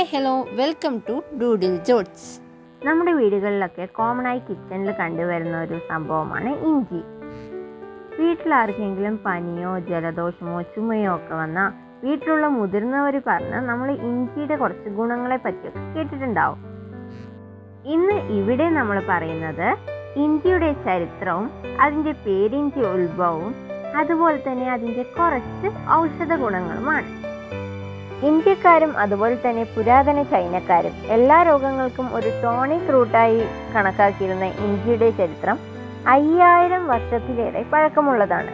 hello welcome to Doodle Jots നമ്മുടെ വീടുകളിലൊക്കെ common ആയി കിച്ചണിൽ കണ്ടുവരുന്ന ഒരു സംഭവമാണ് ഇഞ്ചി വീട്ടിലാർക്കെങ്കിലും പനിയോ ജലദോഷമോ ചുമയോ ഒക്കെ വന്നാൽ വീട്ടിലുള്ള മുതിർന്നവർ പറഞ്ഞ് നമ്മൾ ഇഞ്ചിയുടെ കുറച്ച് ഗുണങ്ങളെ പറ്റിയൊക്കെ കേട്ടിട്ടുണ്ടാവും ഇന്ന് ഇവിടെ നമ്മൾ പറയുന്നത് ഇഞ്ചിയുടെ ചരിത്രവും അതിൻ്റെ പേരിഞ്ചി ഉത്ഭവവും അതുപോലെ തന്നെ അതിൻ്റെ കുറച്ച് ഔഷധ ഗുണങ്ങളുമാണ് ഇന്ത്യക്കാരും അതുപോലെ തന്നെ പുരാതന ചൈനക്കാരും എല്ലാ രോഗങ്ങൾക്കും ഒരു ടോണിക് റൂട്ടായി കണക്കാക്കിയിരുന്ന ഇഞ്ചിയുടെ ചരിത്രം അയ്യായിരം വർഷത്തിലേറെ പഴക്കമുള്ളതാണ്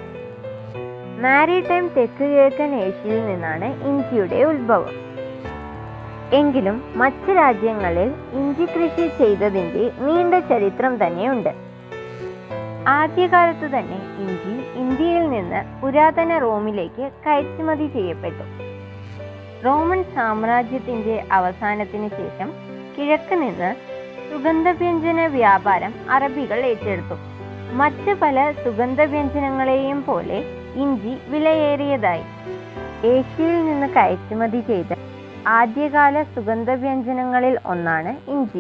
മാരിടൈം തെക്ക് കിഴക്കൻ ഏഷ്യയിൽ നിന്നാണ് ഇഞ്ചിയുടെ ഉത്ഭവം എങ്കിലും മറ്റ് രാജ്യങ്ങളിൽ ഇഞ്ചി കൃഷി ചെയ്തതിൻ്റെ നീണ്ട ചരിത്രം തന്നെയുണ്ട് ആദ്യകാലത്ത് തന്നെ ഇഞ്ചി ഇന്ത്യയിൽ നിന്ന് പുരാതന റോമിലേക്ക് കയറ്റുമതി ചെയ്യപ്പെട്ടു റോമൻ സാമ്രാജ്യത്തിന്റെ അവസാനത്തിന് ശേഷം കിഴക്ക് നിന്ന് സുഗന്ധവ്യഞ്ജന വ്യാപാരം അറബികൾ ഏറ്റെടുത്തു മറ്റ് പല സുഗന്ധവ്യഞ്ജനങ്ങളെയും പോലെ ഇഞ്ചി വിലയേറിയതായി ഏഷ്യയിൽ നിന്ന് കയറ്റുമതി ചെയ്ത ആദ്യകാല സുഗന്ധവ്യഞ്ജനങ്ങളിൽ ഒന്നാണ് ഇഞ്ചി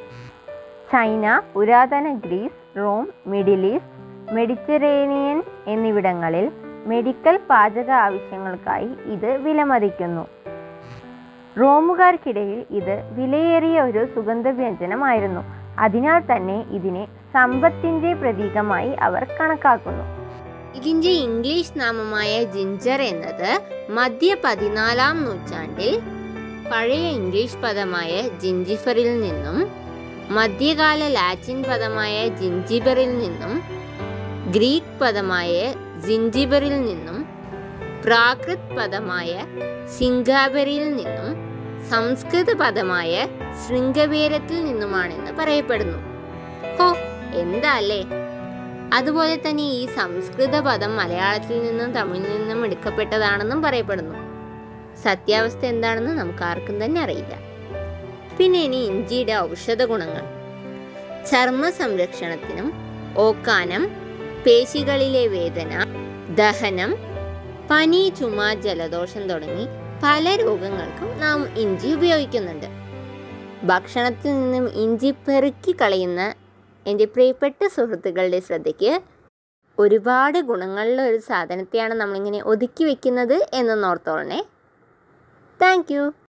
ചൈന പുരാതന Greece Rome Middle East Mediterranean എന്നിവിടങ്ങളിൽ മെഡിക്കൽ പാചക ആവശ്യങ്ങൾക്കായി ഇത് വിലമതിക്കുന്നു റോമുകാർക്കിടയിൽ ഇത് വിലയേറിയ ഒരു സുഗന്ധവ്യഞ്ജനമായിരുന്നു അതിനാൽ തന്നെ ഇതിനെ സമ്പത്തിന്റെ പ്രതീകമായി അവർ കണക്കാക്കുന്നു ഇതിന്റെ ഇംഗ്ലീഷ് നാമമായ ജിഞ്ചർ എന്നത് മധ്യ പതിനാലാം നൂറ്റാണ്ടിൽ പഴയ ഇംഗ്ലീഷ് പദമായ ജിഞ്ചിഫറിൽ നിന്നും മധ്യകാല ലാറ്റിൻ പദമായ ജിഞ്ചിബറിൽ നിന്നും ഗ്രീക്ക് പദമായ ജിഞ്ചിബറിൽ നിന്നും പ്രാകൃത് പദമായ സിംഗാബറിൽ നിന്നും സംസ്കൃത പദമായ ശൃംഗവേരത്തിൽ നിന്നുമാണെന്ന് പറയപ്പെടുന്നു ഹോ എന്താ അല്ലേ അതുപോലെ തന്നെ ഈ സംസ്കൃത പദം മലയാളത്തിൽ നിന്നും തമിഴിൽ നിന്നും എടുക്കപ്പെട്ടതാണെന്നും പറയപ്പെടുന്നു സത്യാവസ്ഥ എന്താണെന്ന് നമുക്ക് ആർക്കും തന്നെ അറിയില്ല പിന്നെ ഇനി ഇഞ്ചിയുടെ ഔഷധ ഗുണങ്ങൾ ചർമ്മ സംരക്ഷണത്തിനും ഓക്കാനം പേശികളിലെ വേദന ദഹനം പനി ചുമ ജലദോഷം തുടങ്ങി പല രോഗങ്ങൾക്കും നാം ഇഞ്ചി ഉപയോഗിക്കുന്നുണ്ട് ഭക്ഷണത്തിൽ നിന്നും ഇഞ്ചി പെറുക്കി കളയുന്ന എൻ്റെ പ്രിയപ്പെട്ട സുഹൃത്തുക്കളുടെ ശ്രദ്ധയ്ക്ക് ഒരുപാട് ഗുണങ്ങളുള്ള ഒരു സാധനത്തെയാണ് നമ്മളിങ്ങനെ ഒതുക്കി വെക്കുന്നത് എന്നൊന്നോർത്തോളണേ താങ്ക് യു